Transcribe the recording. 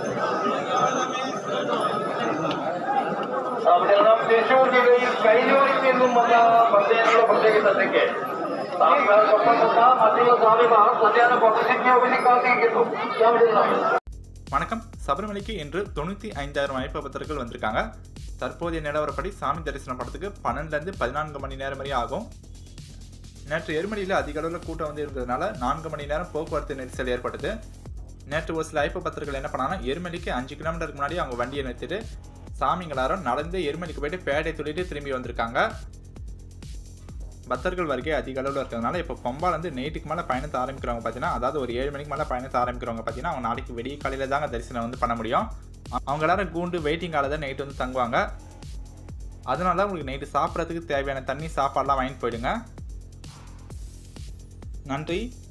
അവിടെല്ലാം തൃശൂർ ജില്ലയിൽ കൈനൂരിൽ നിന്നും വന്ന പന്തയങ്ങളുടെ പ്രത്യേക ശ്രദ്ധയ്ക്ക് സ്വാമിമാർക്കൊപ്പം വന്ന മറ്റുള്ള സ്വാമിമാർ സന്ധ്യാന പൊതുശിജ്ഞോപിനെ കാത്തിരിക്കുന്നു സ്വാമികളാണ് வணக்கம் சபரிமலைக்கு இன்று தொண்ணூற்றி ஐந்தாயிரம் ஐப்ப பக்தர்கள் வந்திருக்காங்க தற்போதைய நிலவரப்படி சாமி தரிசனம் படத்துக்கு பன்னெண்டுலேருந்து பதினான்கு மணி நேரம் வரை ஆகும் நேற்று எருமடியில் அதிக அளவில் கூட்டம் வந்து இருந்ததுனால நான்கு மணி நேரம் போக்குவரத்து நெரிசல் ஏற்பட்டது நேற்று ஒரு சில ஐப்ப பக்தர்கள் என்ன பண்ணாங்கன்னா எருமலிக்கு அஞ்சு கிலோமீட்டருக்கு முன்னாடி அவங்க வண்டியை நிறுத்திட்டு சாமிங்களாரும் நடந்து எருமலிக்கு போயிட்டு பேடை துள்ளிட்டு திரும்பி வந்திருக்காங்க பக்தர்கள் வருகை அதிக அளவில் இருக்கிறதுனால இப்போ பம்பாலேருந்து நைட்டுக்கு மேலே பயணத்தை ஆரம்பிக்கிறவங்க பார்த்தீங்கன்னா அதாவது ஒரு ஏழு மணிக்கு மேலே பயணத்தை ஆரம்பிக்கிறவங்க பார்த்தீங்கன்னா அவங்க நாளைக்கு விடிய காலையில் தாங்க தரிசனம் வந்து பண்ண முடியும் அ- அவங்க எல்லாரும் கூண்டு வெயிட்டிங் காலில் தான் நைட்டு வந்து தங்குவாங்க அதனால தான் உங்களுக்கு நைட்டு சாப்பிட்றதுக்கு தேவையான தண்ணி சாப்பாடெலாம் வாங்கிட்டு போயிடுங்க நன்றி